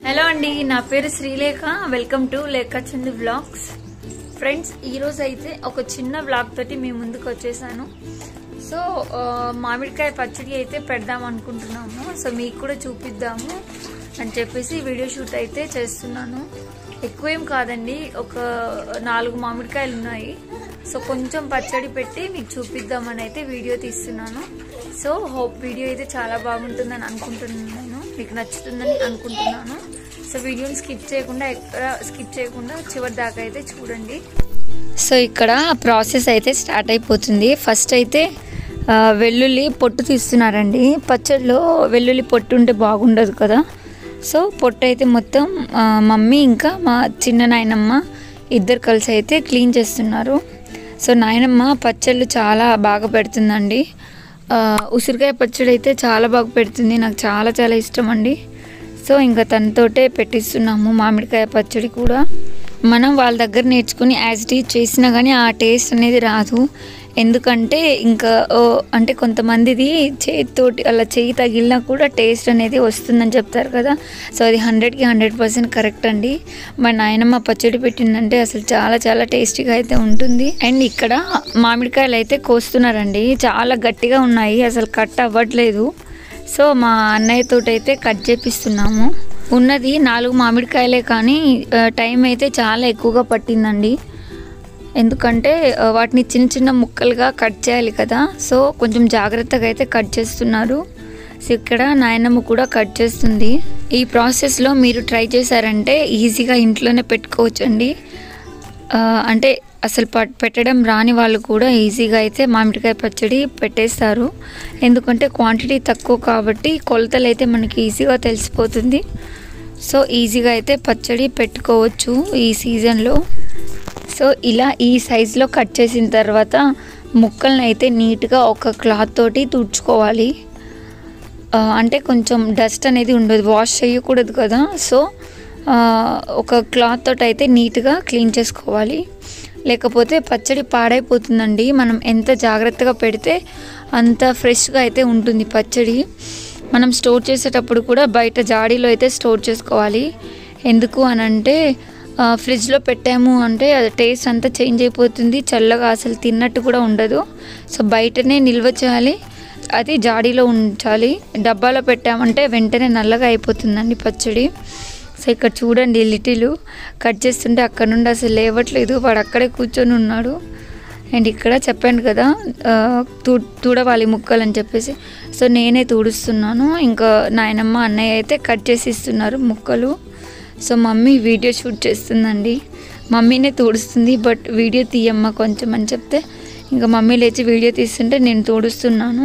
hello అండి నా పేరు శ్రీలేఖ వెల్కమ్ టు లేఖ చందు వ్లాగ్స్ ఫ్రెండ్స్ ఈరోజు అయితే ఒక చిన్న వ్లాగ్ తోటి మీ ముందుకు వచ్చేసాను సో ఆ, మామిడికాయ పచ్చడి అయితే పెడదాం అనుకుంటున్నాము సో మీకు కూడా చూపిద్దాము అని చెప్పేసి వీడియో షూట్ అయితే చేస్తున్నాను ఎక్కువేం కాదండి ఒక నాలుగు మామిడికాయలు ఉన్నాయి సో కొంచెం పచ్చడి పెట్టి మీకు చూపిద్దామని అయితే వీడియో తీస్తున్నాను సో హోప్ వీడియో అయితే చాలా బాగుంటుందని అనుకుంటున్నాను మీకు నచ్చుతుందని అనుకుంటున్నాను సో వీడియోని స్కిప్ చేయకుండా ఎక్కడ స్కిప్ చేయకుండా చివరి దాకా అయితే చూడండి సో ఇక్కడ ప్రాసెస్ అయితే స్టార్ట్ అయిపోతుంది ఫస్ట్ అయితే ఆ, వెల్లుల్లి పొట్టు తీస్తున్నారండి పచ్చడిలో వెల్లుల్లి పొట్టు ఉంటే బాగుండదు కదా సో పొట్టు అయితే మొత్తం ఆ, మమ్మీ ఇంకా మా చిన్న నాయనమ్మ ఇద్దరు కలిసి అయితే క్లీన్ చేస్తున్నారు సో నాయనమ్మ పచ్చళ్ళు చాలా బాగా పెడుతుందండి ఆ, ఉసిరికాయ పచ్చడి అయితే చాలా బాగా పెడుతుంది నాకు చాలా చాలా ఇష్టం అండి సో ఇంకా తనతోటే పెట్టిస్తున్నాము మామిడికాయ పచ్చడి కూడా మనం వాళ్ళ దగ్గర నేర్చుకుని యాజ్ ఇట్ ఈజ్ చేసినా కానీ ఆ టేస్ట్ అనేది రాదు ఎందుకంటే ఇంకా ఓ, అంటే కొంతమందిది చేతితోటి అలా చేయి తగిలినా కూడా టేస్ట్ అనేది వస్తుందని చెప్తారు కదా సో అది హండ్రెడ్కి హండ్రెడ్ పర్సెంట్ కరెక్ట్ అండి మా నాయనమ్మ పచ్చడి పెట్టిందంటే అసలు చాలా చాలా టేస్టీగా అయితే ఉంటుంది అండ్ ఇక్కడ మామిడికాయలు అయితే కోస్తున్నారండి చాలా గట్టిగా ఉన్నాయి అసలు కట్ అవ్వట్లేదు సో మా అన్నయ్య తోటి అయితే కట్ చేపిస్తున్నాము ఉన్నది నాలుగు మామిడికాయలే కానీ ఆ, టైం అయితే చాలా ఎక్కువగా పట్టిందండి ఎందుకంటే ఆ, వాటిని చిన్న చిన్న ముక్కలుగా కట్ చేయాలి కదా సో కొంచెం జాగ్రత్తగా అయితే కట్ చేస్తున్నారు సో ఇక్కడ నాయనమ్మ కూడా కట్ చేస్తుంది ఈ ప్రాసెస్లో మీరు ట్రై చేశారంటే ఈజీగా ఇంట్లోనే పెట్టుకోవచ్చండి ఆ, అంటే అసలు పట్ పెట్టడం రాని వాళ్ళు కూడా ఈజీగా అయితే మామిడికాయ పచ్చడి పెట్టేస్తారు ఎందుకంటే క్వాంటిటీ తక్కువ కాబట్టి కొలతలు అయితే మనకి ఈజీగా తెలిసిపోతుంది సో ఈజీగా అయితే పచ్చడి పెట్టుకోవచ్చు ఈ సీజన్లో సో ఇలా ఈ సైజులో కట్ చేసిన తర్వాత ముక్కల్ని అయితే నీట్గా ఒక క్లాత్ తోటి తుడుచుకోవాలి ఆ, అంటే కొంచెం డస్ట్ అనేది ఉండదు వాష్ చేయకూడదు కదా సో ఆ, ఒక క్లాత్ తోటి అయితే నీట్గా క్లీన్ చేసుకోవాలి లేకపోతే పచ్చడి పాడైపోతుందండి మనం ఎంత జాగ్రత్తగా పెడితే అంత ఫ్రెష్గా అయితే ఉంటుంది పచ్చడి మనం స్టోర్ చేసేటప్పుడు కూడా బయట జాడీలో అయితే స్టోర్ చేసుకోవాలి ఎందుకు అని అంటే ఆ, ఫ్రిడ్జ్లో పెట్టాము అంటే అది టేస్ట్ అంతా చేంజ్ అయిపోతుంది చల్లగా అసలు తిన్నట్టు కూడా ఉండదు సో బయటనే నిల్వ చేయాలి అది జాడీలో ఉంచాలి డబ్బాలో పెట్టామంటే వెంటనే నల్లగా అయిపోతుందండి పచ్చడి సో ఇక్కడ చూడండి లిటిలు కట్ చేస్తుంటే అక్కడ నుండి అసలు లేవట్లేదు వాడు అక్కడే కూర్చొని ఉన్నాడు అండ్ ఇక్కడ చెప్పాను కదా ఆ, తూ తూడవాలి ముక్కలు అని చెప్పేసి సో నేనే తూడుస్తున్నాను ఇంకా నాయనమ్మ అన్నయ్య అయితే కట్ చేసి ఇస్తున్నారు ముక్కలు సో మమ్మీ వీడియో షూట్ చేస్తుందండి మమ్మీనే తూడుస్తుంది బట్ వీడియో తీయమ్మ కొంచెం అని చెప్తే ఇంకా మమ్మీ లేచి వీడియో తీస్తుంటే నేను తూడుస్తున్నాను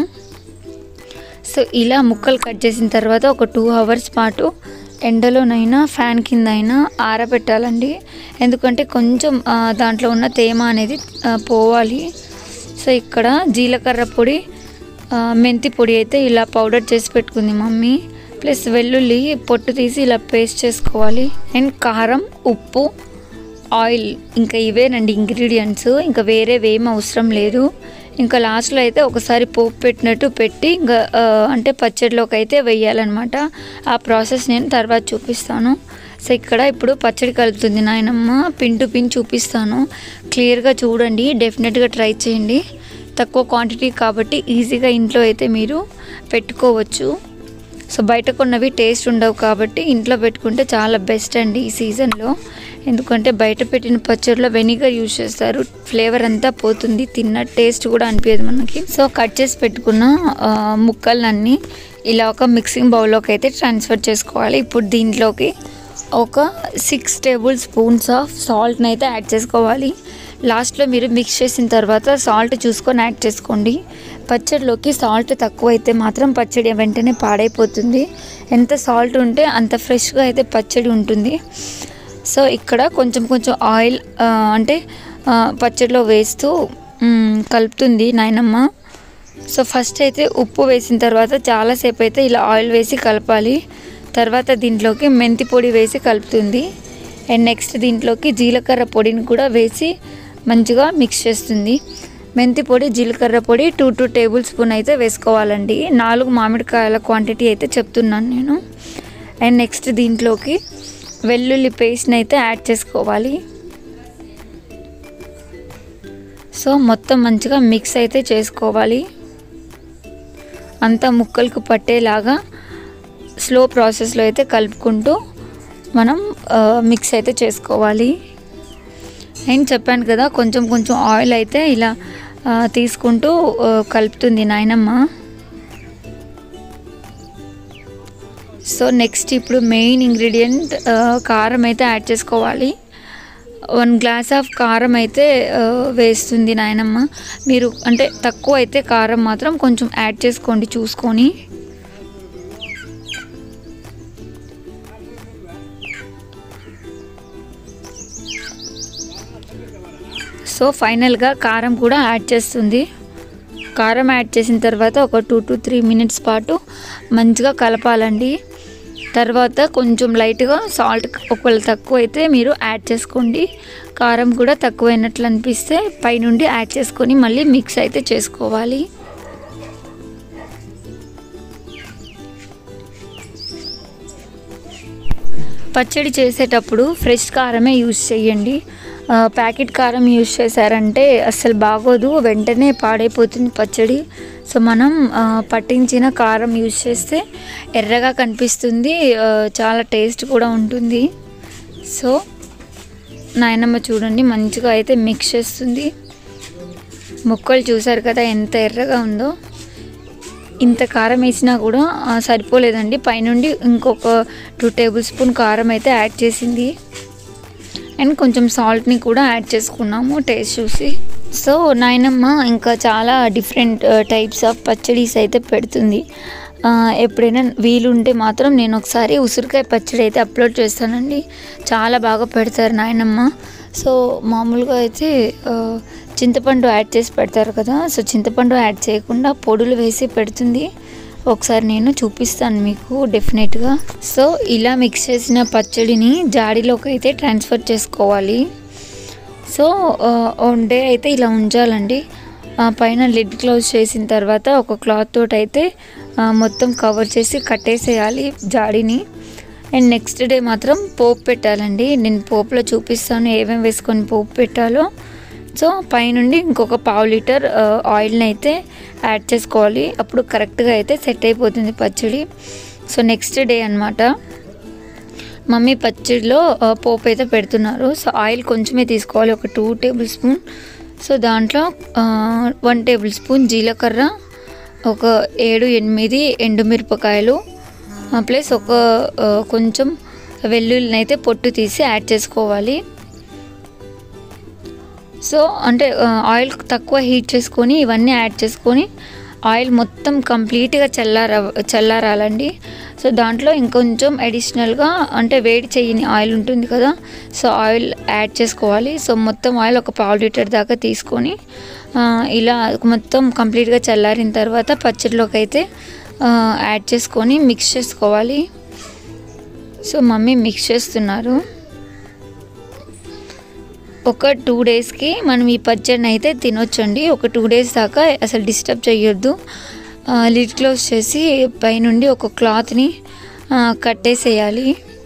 సో ఇలా ముక్కలు కట్ చేసిన తర్వాత ఒక టూ అవర్స్ పాటు ఎండలోనైనా ఫ్యాన్ కింద అయినా ఆరబెట్టాలండి ఎందుకంటే కొంచెం ఆ, దాంట్లో ఉన్న తేమ అనేది ఆ, పోవాలి సో ఇక్కడ జీలకర్ర పొడి ఆ, మెంతి పొడి అయితే ఇలా పౌడర్ చేసి పెట్టుకుంది మమ్మీ ప్లస్ వెల్లుల్లి పొట్టు తీసి ఇలా పేస్ట్ చేసుకోవాలి అండ్ కారం ఉప్పు ఆయిల్ ఇంకా ఇవేనండి ఇంగ్రీడియంట్స్ ఇంకా వేరేవి ఏం అవసరం లేదు ఇంకా లాస్ట్లో అయితే ఒకసారి పోపు పెట్టినట్టు పెట్టి ఇంకా ఆ, అంటే పచ్చడిలోకి అయితే వేయాలన్నమాట ఆ ప్రాసెస్ నేను తర్వాత చూపిస్తాను సో ఇక్కడ ఇప్పుడు పచ్చడి కలుపుతుంది నాయనమ్మ పిన్ టు పిన్ చూపిస్తాను క్లియర్గా చూడండి డెఫినెట్గా ట్రై చేయండి తక్కువ క్వాంటిటీ కాబట్టి ఈజీగా ఇంట్లో అయితే మీరు పెట్టుకోవచ్చు సో బయట కొన్నవి టేస్ట్ ఉండవు కాబట్టి ఇంట్లో పెట్టుకుంటే చాలా బెస్ట్ అండి ఈ సీజన్లో ఎందుకంటే బయట పెట్టిన పచ్చడిలో వెనిగర్ యూజ్ చేస్తారు ఫ్లేవర్ అంతా పోతుంది తిన్న టేస్ట్ కూడా అనిపించదు మనకి సో కట్ చేసి పెట్టుకున్న ఆ, ముక్కలన్నీ ఇలా ఒక మిక్సింగ్ బౌల్లోకి అయితే ట్రాన్స్ఫర్ చేసుకోవాలి ఇప్పుడు దీంట్లోకి ఒక సిక్స్ టేబుల్ స్పూన్స్ ఆఫ్ సాల్ట్ని అయితే యాడ్ చేసుకోవాలి లాస్ట్లో మీరు మిక్స్ చేసిన తర్వాత సాల్ట్ చూసుకొని యాడ్ చేసుకోండి పచ్చడిలోకి సాల్ట్ తక్కువ అయితే మాత్రం పచ్చడి వెంటనే పాడైపోతుంది ఎంత సాల్ట్ ఉంటే అంత ఫ్రెష్గా అయితే పచ్చడి ఉంటుంది సో ఇక్కడ కొంచెం కొంచెం ఆయిల్ ఆ, అంటే ఆ, పచ్చడిలో వేస్తూ మ్, కలుపుతుంది నాయనమ్మ సో ఫస్ట్ అయితే ఉప్పు వేసిన తర్వాత చాలాసేపు అయితే ఇలా ఆయిల్ వేసి కలపాలి తర్వాత దీంట్లోకి మెంతి పొడి వేసి కలుపుతుంది అండ్ నెక్స్ట్ దీంట్లోకి జీలకర్ర పొడిని కూడా వేసి మంచిగా మిక్స్ చేస్తుంది మెంతి పొడి జీలకర్ర పొడి టూ టూ టేబుల్ స్పూన్ అయితే వేసుకోవాలండి నాలుగు మామిడికాయల క్వాంటిటీ అయితే చెప్తున్నాను నేను అండ్ నెక్స్ట్ దీంట్లోకి వెల్లుల్లి పేస్ట్ని అయితే యాడ్ చేసుకోవాలి సో మొత్తం మంచిగా మిక్స్ అయితే చేసుకోవాలి అంతా ముక్కలకు పట్టేలాగా స్లో ప్రాసెస్లో అయితే కలుపుకుంటూ మనం మిక్స్ అయితే చేసుకోవాలి అండ్ చెప్పాను కదా కొంచెం కొంచెం ఆయిల్ అయితే ఇలా తీసుకుంటూ కలుపుతుంది నాయనమ్మ సో నెక్స్ట్ ఇప్పుడు మెయిన్ ఇంగ్రీడియంట్ కారం అయితే యాడ్ చేసుకోవాలి వన్ గ్లాస్ ఆఫ్ కారం అయితే వేస్తుంది నాయనమ్మ మీరు అంటే తక్కువ అయితే కారం మాత్రం కొంచెం యాడ్ చేసుకోండి చూసుకొని సో ఫైనల్గా కారం కూడా యాడ్ చేస్తుంది కారం యాడ్ చేసిన తర్వాత ఒక టూ టు త్రీ మినిట్స్ పాటు మంచిగా కలపాలండి తర్వాత కొంచెం లైట్గా సాల్ట్ ఒకవేళ తక్కువ అయితే మీరు యాడ్ చేసుకోండి కారం కూడా తక్కువైనట్లు అనిపిస్తే పైనుండి యాడ్ చేసుకొని మళ్ళీ మిక్స్ అయితే చేసుకోవాలి పచ్చడి చేసేటప్పుడు ఫ్రెష్ కారమే యూజ్ చేయండి ప్యాకెట్ కారం యూజ్ చేశారంటే అస్సలు బాగోదు వెంటనే పాడైపోతుంది పచ్చడి సో మనం పట్టించిన కారం యూజ్ చేస్తే ఎర్రగా కనిపిస్తుంది చాలా టేస్ట్ కూడా ఉంటుంది సో నాయనమ్మ చూడండి మంచిగా అయితే మిక్స్ చేస్తుంది ముక్కలు చూసారు కదా ఎంత ఎర్రగా ఉందో ఇంత కారం వేసినా కూడా సరిపోలేదండి పైనుండి ఇంకొక టూ టేబుల్ స్పూన్ కారం అయితే యాడ్ చేసింది అండ్ కొంచెం సాల్ట్ని కూడా యాడ్ చేసుకున్నాము టేస్ట్ చూసి సో నాయనమ్మ ఇంకా చాలా డిఫరెంట్ టైప్స్ ఆఫ్ పచ్చడీస్ అయితే పెడుతుంది ఎప్పుడైనా వీలుంటే మాత్రం నేను ఒకసారి ఉసిరికాయ పచ్చడి అయితే అప్లోడ్ చేస్తానండి చాలా బాగా పెడతారు నాయనమ్మ సో మామూలుగా అయితే చింతపండు యాడ్ చేసి పెడతారు కదా సో చింతపండు యాడ్ చేయకుండా పొడులు వేసి పెడుతుంది ఒకసారి నేను చూపిస్తాను మీకు డెఫినెట్గా సో ఇలా మిక్స్ చేసిన పచ్చడిని జాడీలోకి అయితే ట్రాన్స్ఫర్ చేసుకోవాలి సో వన్ డే అయితే ఇలా ఉంచాలండి పైన లిడ్ క్లోజ్ చేసిన తర్వాత ఒక క్లాత్ తోటి అయితే మొత్తం కవర్ చేసి కట్టేసేయాలి జాడీని అండ్ నెక్స్ట్ డే మాత్రం పోపు పెట్టాలండి నేను పోపులో చూపిస్తాను ఏమేమి వేసుకొని పోపు పెట్టాలో సో పైనుండి ఇంకొక పావు లీటర్ ఆయిల్ని అయితే యాడ్ చేసుకోవాలి అప్పుడు కరెక్ట్గా అయితే సెట్ అయిపోతుంది పచ్చడి సో నెక్స్ట్ డే అనమాట మమ్మీ పచ్చడిలో పోపు అయితే పెడుతున్నారు సో ఆయిల్ కొంచెమే తీసుకోవాలి ఒక టూ టేబుల్ స్పూన్ సో దాంట్లో వన్ టేబుల్ స్పూన్ జీలకర్ర ఒక ఏడు ఎనిమిది ఎండుమిరపకాయలు ప్లస్ ఒక కొంచెం వెల్లుల్లిని అయితే పొట్టు తీసి యాడ్ చేసుకోవాలి సో అంటే ఆయిల్ తక్కువ హీట్ చేసుకొని ఇవన్నీ యాడ్ చేసుకొని ఆయిల్ మొత్తం కంప్లీట్గా చల్లార చల్లారాలండి సో దాంట్లో ఇంకొంచెం అడిషనల్గా అంటే వేడి చేయని ఆయిల్ ఉంటుంది కదా సో ఆయిల్ యాడ్ చేసుకోవాలి సో మొత్తం ఆయిల్ ఒక పావు లీటర్ దాకా తీసుకొని ఇలా మొత్తం కంప్లీట్గా చల్లారిన తర్వాత పచ్చడిలోకి అయితే యాడ్ చేసుకొని మిక్స్ చేసుకోవాలి సో మమ్మీ మిక్స్ చేస్తున్నారు ఒక టూ డేస్కి మనం ఈ పచ్చడిని అయితే తినొచ్చండి ఒక టూ డేస్ దాకా అసలు డిస్టర్బ్ చేయొద్దు లిడ్ క్లోజ్ చేసి పైనుండి ఒక క్లాత్ని కట్టేసేయాలి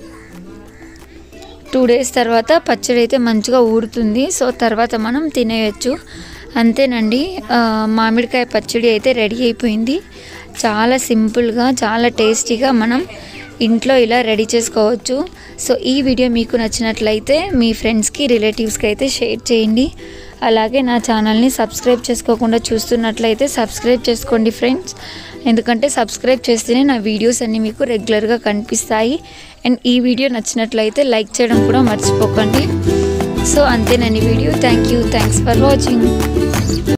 టూ డేస్ తర్వాత పచ్చడి అయితే మంచిగా ఊడుతుంది సో తర్వాత మనం తినేయచ్చు అంతేనండి మామిడికాయ పచ్చడి అయితే రెడీ అయిపోయింది చాలా సింపుల్గా చాలా టేస్టీగా మనం ఇంట్లో ఇలా రెడీ చేసుకోవచ్చు సో ఈ వీడియో మీకు నచ్చినట్లయితే మీ ఫ్రెండ్స్కి రిలేటివ్స్కి అయితే షేర్ చేయండి అలాగే నా ఛానల్ని సబ్స్క్రైబ్ చేసుకోకుండా చూస్తున్నట్లయితే సబ్స్క్రైబ్ చేసుకోండి ఫ్రెండ్స్ ఎందుకంటే సబ్స్క్రైబ్ చేస్తేనే నా వీడియోస్ అన్నీ మీకు రెగ్యులర్గా కనిపిస్తాయి అండ్ ఈ వీడియో నచ్చినట్లయితే లైక్ చేయడం కూడా మర్చిపోకండి సో అంతేనండి video thank you thanks for watching